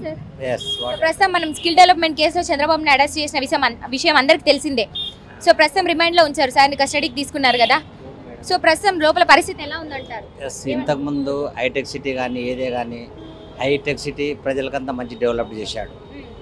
Sir yes so ప్రస్తుతం మనం skill development కేసులో చంద్రబాబు నాయుడు అరెస్ట్ చేసిన విషయం అన్- విషయం అందరికీ తెలిసిందే సో ప్రస్తుతం రిమైండ్లో ఉంచారు సార్ని కస్టడీకి తీసుకున్నారు కదా సో ప్రస్తుతం లోపల పరిస్థితి ఎలా ఉందంటారు ఎస్ ఇంతకుముందు హైటెక్ సిటీ కానీ ఏదే కానీ హైటెక్ సిటీ ప్రజలకంతా మంచి డెవలప్ చేశాడు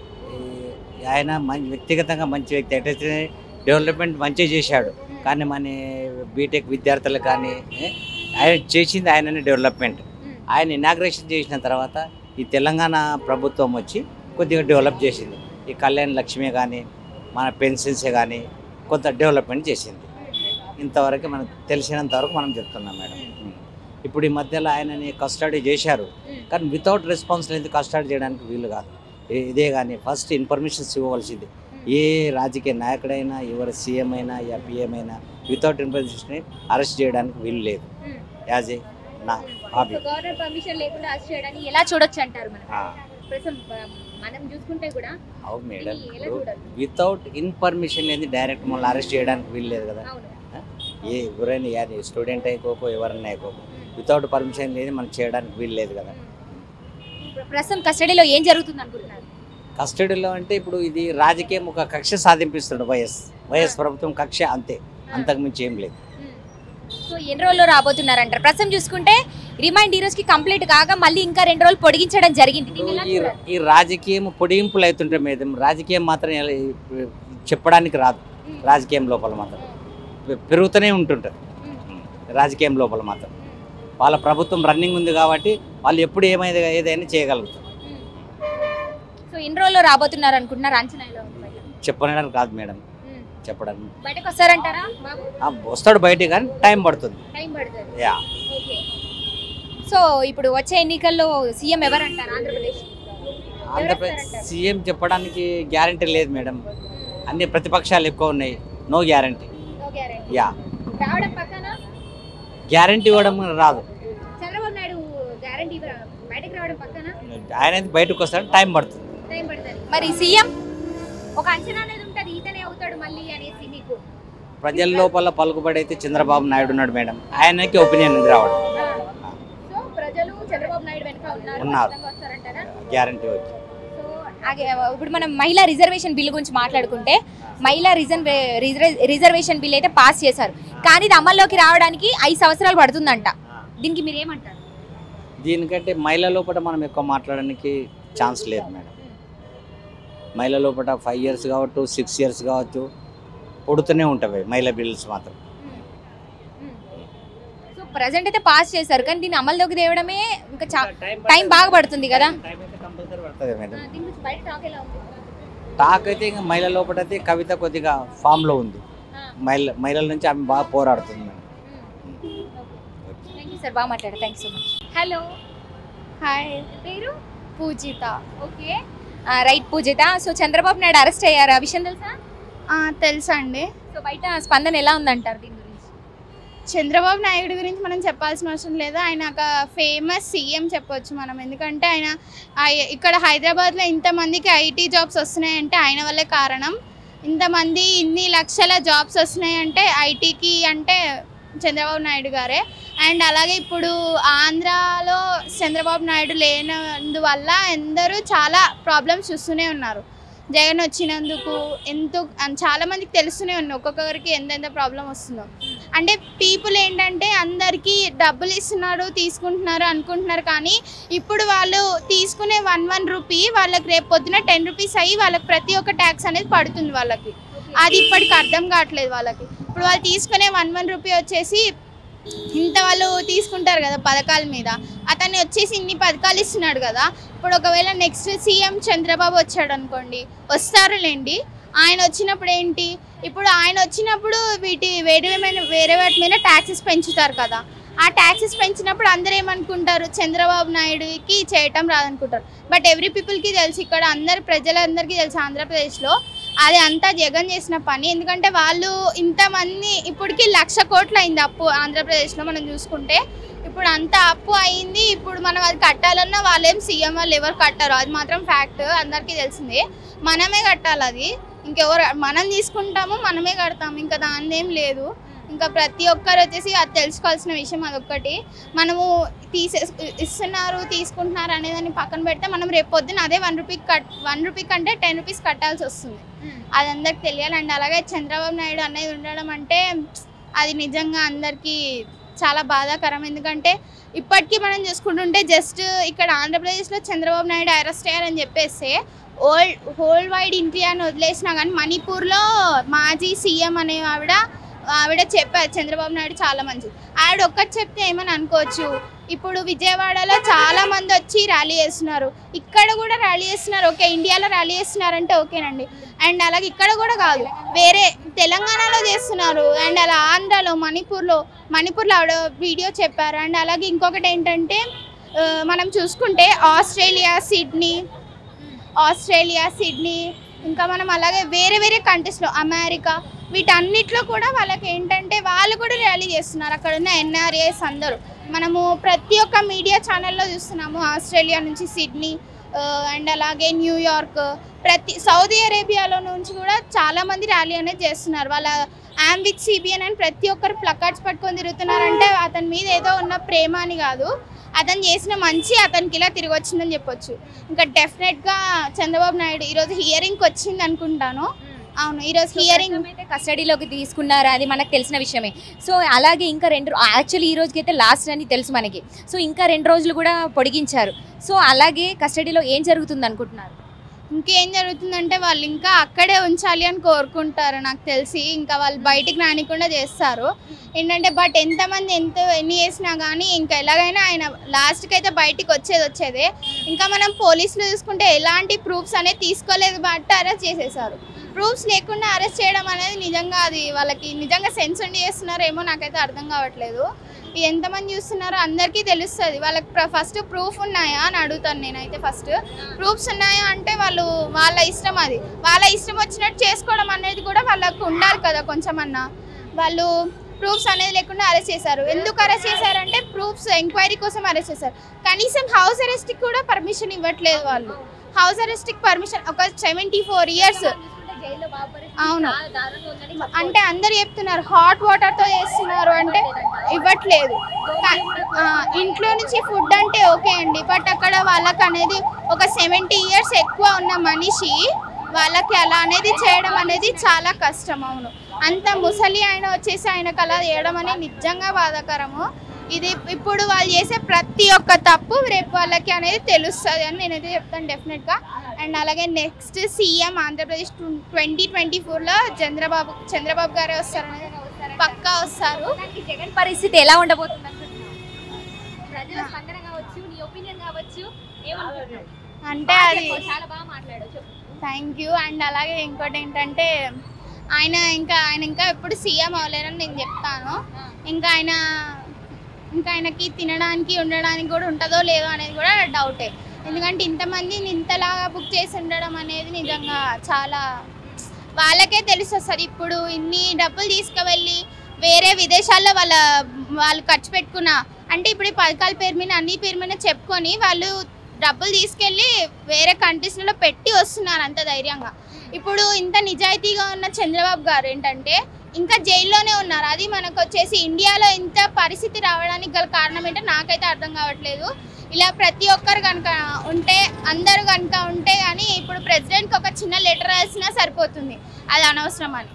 ఈ ఆయన మంచి వ్యక్తిగతంగా మంచి వ్యక్తి అయితే డెవలప్మెంట్ మంచిగా చేశాడు కానీ మన బీటెక్ విద్యార్థులకు కానీ ఏ, ఆయన చేసింది ఆయననే డెవలప్మెంట్ ఆయన ఇనాగ్రేషన్ చేసిన తర్వాత ఈ తెలంగాణ ప్రభుత్వం వచ్చి కొద్దిగా డెవలప్ చేసింది ఈ కళ్యాణ్ లక్ష్మి కానీ మన పెన్షన్సే కానీ కొంత డెవలప్మెంట్ చేసింది ఇంతవరకు మనకు తెలిసినంత వరకు మనం చెప్తున్నాం మేడం ఉం. ఇప్పుడు ఈ మధ్యలో ఆయనని కస్టడీ చేశారు కానీ వితౌట్ రెస్పాన్స్ లేదు కస్టడీ చేయడానికి వీలు కాదు ఏ- ఇదే కానీ ఫస్ట్ ఇన్ఫర్మేషన్స్ ఇవ్వవలసింది ఏ రాజకీయ నాయకుడైనా ఎవరు సీఎం అయినా యా పిఎం అయినా వితౌట్ ఇన్ఫర్మేషన్ అరెస్ట్ చేయడానికి వీలు లేదు యాజ్ ఏ నా హాబీ సో గవర్నమెంట్ పర్మిషన్ లేకుండా అరెస్ట్ చేయడానికి ఎలా చూడొచ్చు అంటారు మనం ప్రస్తుతం ఆ, మనం చూసుకుంటే కూడా అవును మేడం ఇది ఎలా చూడాలి వితౌట్ ఇన్ఫర్మేషన్ లేదు డైరెక్ట్ మళ్ళీ అరెస్ట్ చేయడానికి వీలు లేదు కదా అవును ఏ ఎవరైనా యాది స్టూడెంట్ అయిపోకో ఎవరైనా అయిపోకో వితౌట్ పర్మిషన్ లేదు మనం చేయడానికి వీలు లేదు కదా ఇప్పుడు ప్రస్తుతం కస్టడీలో ఏం జరుగుతుంది అనుకుంటున్నారు కస్టడీలో అంటే ఇప్పుడు ఇది రాజకీయం ఒక కక్ష సాధింపిస్తున్నాడు వైఎస్ వైఎస్ ప్రభుత్వం కక్ష అంతే అంతకుమించి ఏం లేదు సో ఎన్ని రోజుల్లో రాబోతున్నారంటారు ప్రస్తుతం చూసుకుంటే రిమైండ్ ఈ రోజుకి కంప్లీట్ కాగా మళ్ళీ ఇంకా రెండు రోజులు పొడిగించడం జరిగింది దీన్ని ఎలా ఈ చూడాలి? ఈ రాజకీయం పొడిగింపులు అవుతుంటే మీద రాజకీయం మాత్రం ఎలా- చెప్పడానికి రాదు రాజకీయం లోపల మాత్రం పె- పెరుగుతూనే ఉంటుంటారు రాజకీయం లోపల మాత్రం వాళ్ళ ప్రభుత్వం రన్నింగ్ ఉంది కాబట్టి వాళ్ళు ఎప్పుడు ఏమైనా ఏదైనా చేయగలుగుతారు సో ఎన్ని రోజుల్లో రాబోతున్నారు అనుకుంటున్నారు అంచనా ఎలా ఉంది బయట? చెప్పడానికి కాదు మేడం ఉమ్. చెప్పడానికి బయటకు వస్తారంటారా బాబు ఆ, వస్తాడు బయటికి కానీ టైం పడుతుంది టైం పడుతుంది యా ఓకే సో ఇప్పుడు వచ్చే ఎన్నికల్లో సీఎం ఎవరు అంటారు ఆంధ్రప్రదేశ్ ఆంధ్రప్రదేశ్ సీఎం చెప్పడానికి గ్యారంటీ లేదు మేడం అన్ని ప్రతిపక్షాలు ఎక్కువ ఉన్నాయి no guarantee no guarantee yeah రావడం పక్కన గ్యారంటీ ఇవ్వడం రాదు చంద్రబాబు నాయుడు గ్యారెంటీ బయటకు రావడం పక్కన ఆయన అయితే బయటకు వస్తాడు టైం పడుతుంది టైం పడుతుంది మరి సీఎం ఒక అంచనా అనేది ఉంటుంది ఈతనే అవుతాడు మళ్ళీ అనేసి మీకు ప్రజల లోపల పలుకుబడి అయితే చంద్రబాబు నాయుడు ఉన్నాడు మేడం ఆయనకి ఒపీనియన్ ఉంది రావడం సో ప్రజలు చంద్రబాబు నాయుడు వెనక ఉన్నారు ఉన్నారు. ఖచ్చితంగా వస్తారంటారా గ్యారంటీ వచ్చి సో ఆగే- ఇప్పుడు మనం మహిళా రిజర్వేషన్ బిల్ గురించి మాట్లాడుకుంటే మహిళా రిజర్వ్ రిజర్వేషన్ బిల్ అయితే పాస్ చేశారు కానీ ఇది అమల్లోకి రావడానికి ఐదు సంవత్సరాలు పడుతుందంట దీనికి మీరు ఏమంటారు దీనికంటే మహిళ లోపల మనం ఎక్కువ మాట్లాడడానికి ఛాన్స్ లేదు మేడం మహిళ లోపల ఫైవ్ ఇయర్స్ కావచ్చు సిక్స్ ఇయర్స్ కావచ్చు పుడుతూనే ఉంటాయి మహిళా బిల్స్ మాత్రం సో ప్రజెంట్ అయితే పాస్ చేశారు కానీ దీన్ని అమల్లోకి తేవడమే ఇంకా చా టైం బాగా పడుతుంది కదా టైం అయితే కంపల్సరీ పడుతుంది మేడం దీని గురించి బయట టాక్ ఎలా ఉంది టాక్ అయితే ఇంకా మహిళ లోపల అయితే కవిత కొద్దిగా ఫామ్లో ఉంది ఆ, మహిళ మహిళల నుంచి ఆమె బాగా పోరాడుతుంది మేడం థ్యాంక్ యూ సార్ బాగా మాట్లాడారు thank you so much hello hi పేరు Poojitha okay right Poojitha so Chandrababu Naidu arrest అయ్యారు ఆ విషయం తెలుసా ఆ, తెలుసండి సో బయట స్పందన ఎలా ఉందంటారు దీని గురించి చంద్రబాబు నాయుడు గురించి మనం చెప్పాల్సిన అవసరం లేదు ఆయన ఒక ఫేమస్ సీఎం చెప్పొచ్చు మనం ఎందుకంటే ఆయన ఆయ- ఇక్కడ హైదరాబాద్లో ఇంతమందికి ఐటీ జాబ్స్ వస్తున్నాయంటే ఆయన వల్లే కారణం ఇంతమంది ఇన్ని లక్షల జాబ్స్ వస్తున్నాయంటే ఐటీకి అంటే చంద్రబాబు నాయుడు గారే అండ్ అలాగే ఇప్పుడు ఆంధ్రాలో చంద్రబాబు నాయుడు లేనందువల్ల అందరూ చాలా ప్రాబ్లమ్స్ చూస్తూనే ఉన్నారు జగన్ వచ్చినందుకు ఎంతో చాలా మందికి తెలుస్తూనే ఉన్నాయి ఒక్కొక్కరికి ఎంతెంత ప్రాబ్లం వస్తుందో అంటే పీపుల్ ఏంటంటే అందరికీ డబ్బులు ఇస్తున్నారు తీసుకుంటున్నారు అనుకుంటున్నారు కానీ ఇప్పుడు వాళ్ళు తీసుకునే వన్ వన్ రూపీ వాళ్ళకి రేపు పొద్దున టెన్ రూపీస్ అయ్యి వాళ్ళకి ప్రతి ఒక్క ట్యాక్స్ అనేది పడుతుంది వాళ్ళకి అది ఇప్పటికి అర్థం కావట్లేదు వాళ్ళకి ఇప్పుడు వాళ్ళు తీసుకునే వన్ వన్ రూపీ వచ్చేసి ఇంత వాళ్ళు తీసుకుంటారు కదా పథకాల మీద అతన్ని వచ్చేసి ఇన్ని పథకాలు ఇస్తున్నాడు కదా ఇప్పుడు ఒకవేళ నెక్స్ట్ సీఎం చంద్రబాబు వచ్చాడు అనుకోండి వస్తారులేండి ఆయన వచ్చినప్పుడు ఏంటి ఇప్పుడు ఆయన వచ్చినప్పుడు వీటి వేరే ఏమైనా వేరే వాటి మీద ట్యాక్సెస్ పెంచుతారు కదా ఆ ట్యాక్సెస్ పెంచినప్పుడు అందరూ ఏమనుకుంటారు చంద్రబాబు నాయుడుకి చేయటం రాదనుకుంటారు బట్ ఎవ్రీ పీపుల్కి తెలుసు ఇక్కడ అందరు ప్రజలందరికీ తెలుసు ఆంధ్రప్రదేశ్లో అది అంతా జగన్ చేసిన పని ఎందుకంటే వాళ్ళు ఇంతమంది ఇప్పటికి లక్ష కోట్లు అయింది అప్పు ఆంధ్రప్రదేశ్లో మనం చూసుకుంటే ఇప్పుడు అంత అప్పు అయింది ఇప్పుడు మనం అది కట్టాలన్నా వాళ్ళేం సీఎం వాళ్ళు ఎవరు కట్టారు అది మాత్రం ఫ్యాక్ట్ అందరికీ తెలిసిందే మనమే కట్టాలి అది ఇంకెవరు మనం తీసుకుంటాము మనమే కడతాము ఇంకా దాని ఏం లేదు ఇంకా ప్రతి ఒక్కరు వచ్చేసి అది తెలుసుకోవాల్సిన విషయం అదొక్కటి మనము తీసే ఇస్తున్నారు తీసుకుంటున్నారు అనేదాన్ని పక్కన పెడితే మనం రేపు పొద్దున అదే one rupee cut one rupee కంటే టెన్ రూపీస్ కట్టాల్సి వస్తుంది అది అందరికి తెలియాలండి అలాగే చంద్రబాబు నాయుడు అనేది ఉండడం అంటే అది నిజంగా అందరికీ చాలా బాధాకరం ఎందుకంటే ఇప్పటికీ మనం చూసుకుంటుంటే జస్ట్ ఇక్కడ ఆంధ్రప్రదేశ్లో చంద్రబాబు నాయుడు అరెస్ట్ అయ్యారని చెప్పేస్తే ఓల్డ్ హోల్ వైడ్ ఇండియాని వదిలేసినా కానీ మణిపూర్లో మాజీ సీఎం అనే ఆవిడ ఆవిడ చెప్పారు చంద్రబాబు నాయుడు చాలా మంచిది ఆవిడ ఒక్కటి చెప్తే ఏమని అనుకోవచ్చు ఇప్పుడు విజయవాడలో చాలా మంది వచ్చి ర్యాలీ చేస్తున్నారు ఇక్కడ కూడా ర్యాలీ చేస్తున్నారు ఓకే ఇండియాలో ర్యాలీ చేస్తున్నారంటే ఓకేనండి అండ్ అలాగే ఇక్కడ కూడా కాదు వేరే తెలంగాణలో చేస్తున్నారు అండ్ అలా ఆంధ్రాలో మణిపూర్లో మణిపూర్లో ఆవిడ వీడియో చెప్పారు అండ్ అలాగే ఇంకొకటి ఏంటంటే ఆ, మనం చూసుకుంటే ఆస్ట్రేలియా సిడ్నీ ఆస్ట్రేలియా సిడ్నీ ఇంకా మనం అలాగే వేరే వేరే కంట్రీస్లో అమెరికా వీటన్నిటిలో కూడా వాళ్ళకి ఏంటంటే వాళ్ళు కూడా ర్యాలీ చేస్తున్నారు అక్కడ ఉన్న ఎన్ఆర్ఏస్ అందరూ మనము ప్రతి ఒక్క మీడియా ఛానల్లో చూస్తున్నాము ఆస్ట్రేలియా నుంచి సిడ్నీ అండ్ అలాగే న్యూయార్క్ ప్రతి సౌదీ అరేబియాలో నుంచి కూడా చాలా మంది ర్యాలీ అనేది చేస్తున్నారు వాళ్ళ యామ్ విత్ సిబిఎన్ అని ప్రతి ఒక్కరు ప్లకార్డ్స్ పట్టుకొని తిరుగుతున్నారంటే అతని మీద ఏదో ఉన్న ప్రేమ అని కాదు అతను చేసిన మంచి అతనికి ఇలా తిరిగి వచ్చిందని చెప్పొచ్చు ఇంకా డెఫినెట్గా చంద్రబాబు నాయుడు ఈరోజు హియరింగ్కి వచ్చింది అనుకుంటాను అవును ఈరోజు హియరింగ్ హియరింగ్ అయితే కస్టడీలోకి తీసుకున్నారు అది మనకు తెలిసిన విషయమే సో అలాగే ఇంకా రెండు యాక్చువల్లీ ఈ రోజుకి అయితే లాస్ట్ అని తెలుసు మనకి సో ఇంకా రెండు రోజులు కూడా పొడిగించారు సో అలాగే కస్టడీలో ఏం జరుగుతుంది అనుకుంటున్నారు ఇంకేం జరుగుతుందంటే వాళ్ళు ఇంకా అక్కడే ఉంచాలి అని కోరుకుంటారు నాకు తెలిసి ఇంకా వాళ్ళు బయటికి రానికుండా చేస్తారు ఏంటంటే బట్ ఎంతమంది ఎంత ఎన్ని చేసినా కానీ ఇంకా ఎలాగైనా ఆయన లాస్ట్కి అయితే బయటికి వచ్చేది వచ్చేదే ఇంకా మనం పోలీసులు చూసుకుంటే ఎలాంటి ప్రూఫ్స్ అనేది తీసుకోలేదు బట్ అరెస్ట్ చేసేసారు ప్రూఫ్స్ లేకుండా అరెస్ట్ చేయడం అనేది నిజంగా అది వాళ్ళకి నిజంగా సెన్స్ ఉండి చేస్తున్నారేమో నాకైతే అర్థం కావట్లేదు ఇది ఎంతమంది చూస్తున్నారో అందరికీ తెలుస్తుంది వాళ్ళకి ఫస్ట్ ప్రూఫ్ ఉన్నాయా అని అడుగుతాను నేనైతే ఫస్ట్ ప్రూఫ్స్ ఉన్నాయా అంటే వాళ్ళు వాళ్ళ ఇష్టం అది వాళ్ళ ఇష్టం వచ్చినట్టు చేసుకోవడం అనేది కూడా వాళ్ళకు ఉండాలి కదా కొంచెం అన్నా వాళ్ళు ప్రూఫ్స్ అనేది లేకుండా అరెస్ట్ చేశారు ఎందుకు అరెస్ట్ చేశారంటే ప్రూఫ్స్ ఎంక్వైరీ కోసం అరెస్ట్ చేశారు కనీసం హౌస్ అరెస్ట్కి కూడా పర్మిషన్ ఇవ్వట్లేదు వాళ్ళు హౌస్ అరెస్ట్కి పర్మిషన్ ఒక సెవెంటీ ఫోర్ ఇయర్స్ అవును అంటే అందరు చెప్తున్నారు హాట్ వాటర్తో చేస్తున్నారు అంటే ఇవ్వట్లేదు కా- ఆ, ఇంట్లో నుంచి ఫుడ్ అంటే ఓకే అండి బట్ అక్కడ వాళ్ళకి అనేది ఒక సెవెంటీ ఇయర్స్ ఎక్కువ ఉన్న మనిషి వాళ్ళకి అలా అనేది చేయడం అనేది చాలా కష్టం అవును అంత ముసలి ఆయన వచ్చేసి ఆయనకు అలా చేయడం అనేది నిజంగా బాధాకరము ఇది ఇప్పుడు వాళ్ళు చేసే ప్రతి ఒక్క తప్పు రేపు వాళ్ళకి అనేది తెలుస్తుంది అని నేనైతే చెప్తాను డెఫినెట్గా అండ్ అలాగే next CM Andhra Pradesh twenty twenty ఫోర్లో చంద్రబాబు చంద్రబాబు గారే వస్తారనేది పక్కా వస్తారు దానికి జగన్ పరిస్థితి ఎలా ఉండబోతుంది అనుకుంటున్నావు? ప్రజల స్పందన కావచ్చు నీ ఒపీనియన్ కావచ్చు ఏమనుకుంటున్నావు? అంటే బాగా అది చెప్పు, చాలా బాగా మాట్లాడావు చెప్పు థ్యాంక్ యూ అండ్ అలాగే ఇంకోటి ఏంటంటే ఆయన ఇంకా ఆయన ఇంకా ఎప్పుడు సీఎం అవ్వలేరని నేను చెప్తాను ఇంకా ఆయన ఇంకా ఆయనకి తినడానికి ఉండడానికి కూడా ఉంటుందో లేదో అనేది కూడా డౌటే ఎందుకంటే ఇంతమందిని ఇంతలాగా బుక్ చేసి ఉండడం అనేది నిజంగా చాలా వాళ్ళకే తెలిసి వస్తుంది ఇప్పుడు ఇన్ని డబ్బులు తీసుకువెళ్ళి వేరే విదేశాల్లో వాళ్ళ వాళ్ళు ఖర్చు పెట్టుకున్న అంటే ఇప్పుడు ఈ పథకాల పేరు మీద అన్ని పేరు మీద చెప్పుకొని వాళ్ళు డబ్బులు తీసుకెళ్ళి వేరే కంట్రీస్లలో పెట్టి వస్తున్నారు అంత ధైర్యంగా ఇప్పుడు ఇంత నిజాయితీగా ఉన్న చంద్రబాబు గారు ఏంటంటే ఇంకా జైల్లోనే ఉన్నారు అది మనకు వచ్చేసి ఇండియాలో ఇంత పరిస్థితి రావడానికి గల కారణం ఏంటో నాకైతే అర్థం కావట్లేదు ఇలా ప్రతి ఒక్కరు కనుక ఉంటే అందరూ కనుక ఉంటే కానీ ఇప్పుడు ప్రెసిడెంట్కి ఒక చిన్న లెటర్ రాసినా సరిపోతుంది అది అనవసరం అని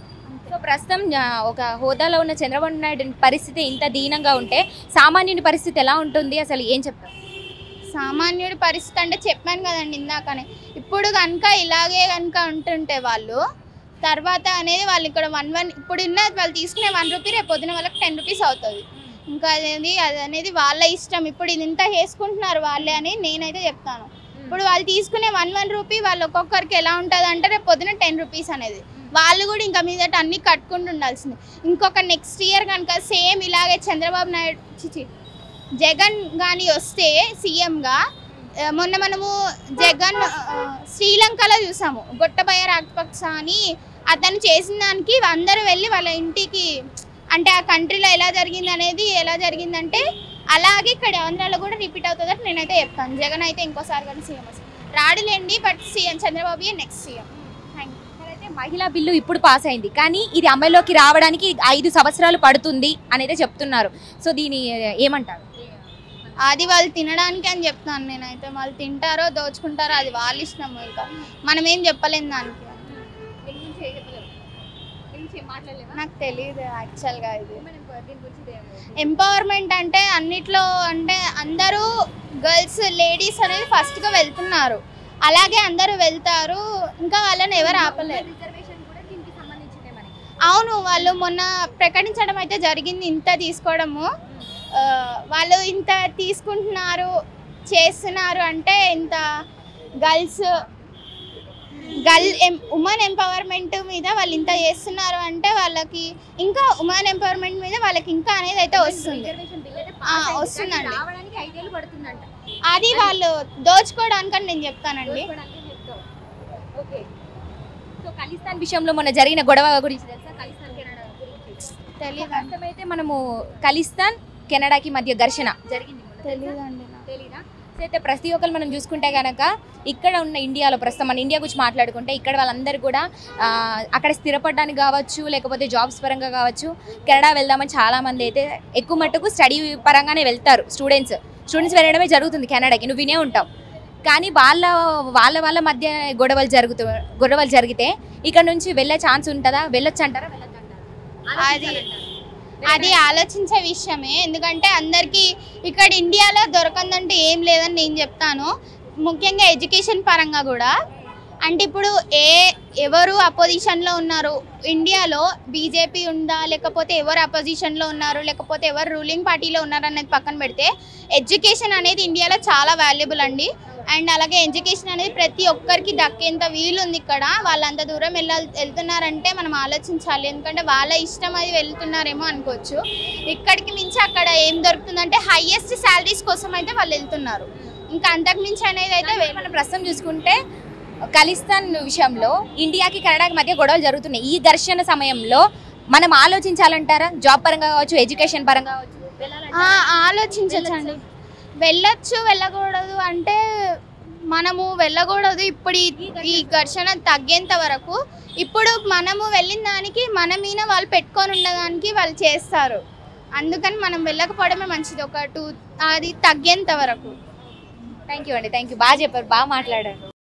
సో ప్రస్తుతం ఆ, ఒక హోదాలో ఉన్న చంద్రబాబు నాయుడు పరిస్థితి ఇంత దీనంగా ఉంటే సామాన్యుని పరిస్థితి ఎలా ఉంటుంది అసలు ఏం చెప్తారు సామాన్యుడి పరిస్థితి అంటే చెప్పాను కదండి ఇందాకనే ఇప్పుడు కనుక ఇలాగే కనుక ఉంటుంటే వాళ్ళు తర్వాత అనేది వాళ్ళు ఇక్కడ వన్ వన్ ఇప్పుడు ఉన్న వాళ్ళు తీసుకునే వన్ రూపీ రేపు పొద్దున వాళ్ళకి టెన్ రూపీస్ అవుతుంది ఇంకా అనేది అది అనేది వాళ్ళ ఇష్టం ఇప్పుడు ఇది ఇంత వేసుకుంటున్నారు వాళ్ళే అని నేనైతే చెప్తాను ఇప్పుడు వాళ్ళు తీసుకునే వన్ వన్ రూపీ వాళ్ళు ఒక్కొక్కరికి ఎలా ఉంటుంది అంటే రేపు పొద్దున టెన్ రూపీస్ అనేది వాళ్ళు కూడా ఇంకా మీదట అన్ని కట్టుకుంటూ ఉండాల్సింది ఇంకొక నెక్స్ట్ ఇయర్ కనుక సేమ్ ఇలాగే చంద్రబాబు నాయుడు చిచి జగన్ కానీ వస్తే సీఎంగా ఆ, మొన్న మనము జగన్ ఆ, శ్రీలంకలో చూసాము గొట్టబయ్య రాజపక్స అని అతను చేసిన దానికి అందరూ వెళ్ళి వాళ్ళ ఇంటికి అంటే ఆ కంట్రీలో ఎలా జరిగింది అనేది ఎలా జరిగిందంటే అలాగే ఇక్కడ ఆంధ్రాలో కూడా రిపీట్ అవుతుందని నేనైతే చెప్తాను జగన్ అయితే ఇంకోసారి కానీ సీఎం వస్తుంది రాడులేండి but CM Chandrababu next CM thank you అయితే మహిళా బిల్లు ఇప్పుడు పాస్ అయింది కానీ ఇది అమల్లోకి రావడానికి ఐదు సంవత్సరాలు పడుతుంది అనేది చెప్తున్నారు సో దీని ఏమంటారు అది వాళ్ళు తినడానికి అని చెప్తాను నేనైతే వాళ్ళు తింటారో దోచుకుంటారో అది వాళ్ళ ఇష్టం ఇంకా మనం ఏం చెప్పలేం దానికి నాకు తెలియదు యాక్చువల్గా ఇది ఎంపవర్మెంట్ అంటే అన్నిట్లో అంటే అందరూ గర్ల్స్ లేడీస్ అనేది ఫస్ట్గా వెళ్తున్నారు అలాగే అందరూ వెళ్తారు ఇంకా వాళ్ళని ఎవరు ఆపలేరు అవును వాళ్ళు మొన్న ప్రకటించడం అయితే జరిగింది ఇంత తీసుకోవడము ఆ, వాళ్ళు ఇంత తీసుకుంటున్నారు చేస్తున్నారు అంటే ఇంత గర్ల్స్ గర్ల్ ఉమెన్ ఎంపవర్మెంట్ మీద వాళ్ళు ఇంత చేస్తున్నారు అంటే వాళ్ళకి ఇంకా ఉమెన్ ఎంపవర్మెంట్ మీద వాళ్ళకి ఇంకా అనేది అయితే వస్తుంది ఆ, వస్తుందండి. రావడానికి ఐదేళ్ళు పడుతుందంట అది వాళ్ళు దోచుకోవడానికని నేను చెప్తానండి ఓకే సో ఖలిస్తాన్ విషయంలో మొన్న జరిగిన గొడవ గురించి తెలుసా ఖలిస్తాన్ కెనడా గురించి తెలీదు ప్రస్తుతమైతే మనము ఖలిస్తాన్ కెనడాకి మధ్య ఘర్షణ జరిగింది మొన్న. తెలీదండి నాకు. తెలీదా సో అయితే ప్రతి ఒక్కరు మనం చూసుకుంటే కనుక ఇక్కడ ఉన్న ఇండియాలో ప్రస్తుతం మన ఇండియా గురించి మాట్లాడుకుంటే ఇక్కడ వాళ్ళందరూ కూడా ఆ, అక్కడ స్థిరపడడానికి కావచ్చు లేకపోతే జాబ్స్ పరంగా కావచ్చు కెనడా వెళ్దామని చాలా మంది అయితే ఎక్కువ మట్టుకు స్టడీ పరంగానే వెళ్తారు స్టూడెంట్స్ స్టూడెంట్స్ వెళ్ళడమే జరుగుతుంది కెనడాకి నువ్వు వినే ఉంటావు కానీ వాళ్ళ వాళ్ళ వాళ్ళ మధ్య గొడవలు జరుగుతూ గొడవలు జరిగితే ఇక్కడ నుంచి వెళ్ళే ఛాన్స్ ఉంటుందా వెళ్ళొచ్చు అంటారా వెళ్ళొద్దు అంటారా? అది అది ఆలోచించే విషయమే ఎందుకంటే అందరికీ ఇక్కడ ఇండియాలో దొరకందంటే ఏం లేదని నేను చెప్తాను ముఖ్యంగా ఎడ్యుకేషన్ పరంగా కూడా అంటే ఇప్పుడు ఏ ఎవరు అపోజిషన్లో ఉన్నారు ఇండియాలో బీజేపీ ఉందా లేకపోతే ఎవరు అపోజిషన్లో ఉన్నారు లేకపోతే ఎవరు రూలింగ్ పార్టీలో ఉన్నారు అనేది పక్కన పెడితే ఎడ్యుకేషన్ అనేది ఇండియాలో చాలా వాల్యుబుల్ అండి అండ్ అలాగే ఎడ్యుకేషన్ అనేది ప్రతి ఒక్కరికి దక్కేంత వీలు ఉంది ఇక్కడ వాళ్ళంత దూరం వెళ్ళ వెళ్తున్నారంటే మనం ఆలోచించాలి ఎందుకంటే వాళ్ళ ఇష్టం అది వెళ్తున్నారేమో అనుకోవచ్చు ఇక్కడికి మించి అక్కడ ఏం దొరుకుతుందంటే హైయెస్ట్ శాలరీస్ కోసం అయితే వాళ్ళు వెళ్తున్నారు ఇంకా అంతకు మించి అనేది అయితే అయితే మనం ప్రస్తుతం చూసుకుంటే ఖలిస్తాన్ విషయంలో ఇండియాకి కెనడాకి మధ్య గొడవలు జరుగుతున్నాయి ఈ ఘర్షణ సమయంలో మనం ఆలోచించాలంటారా జాబ్ పరంగా కావచ్చు ఎడ్యుకేషన్ పరంగా కావచ్చు ఆ, వెళ్ళాలంటారా? ఆలోచించచ్చండి వెళ్ళొచ్చు వెళ్ళకూడదు అంటే మనము వెళ్ళకూడదు ఇప్పుడు ఈ- ఈ ఘర్షణ తగ్గేంత వరకు ఇప్పుడు మనము వెళ్ళిన దానికి మన మీద వాళ్ళు పెట్టుకొని ఉండడానికి వాళ్ళు చేస్తారు అందుకని మనం వెళ్ళకపోవడమే మంచిది ఒక టూ అది తగ్గేంత వరకు థ్యాంక్ యూ అండి థ్యాంక్ యూ బాగా చెప్పారు బాగా మాట్లాడారు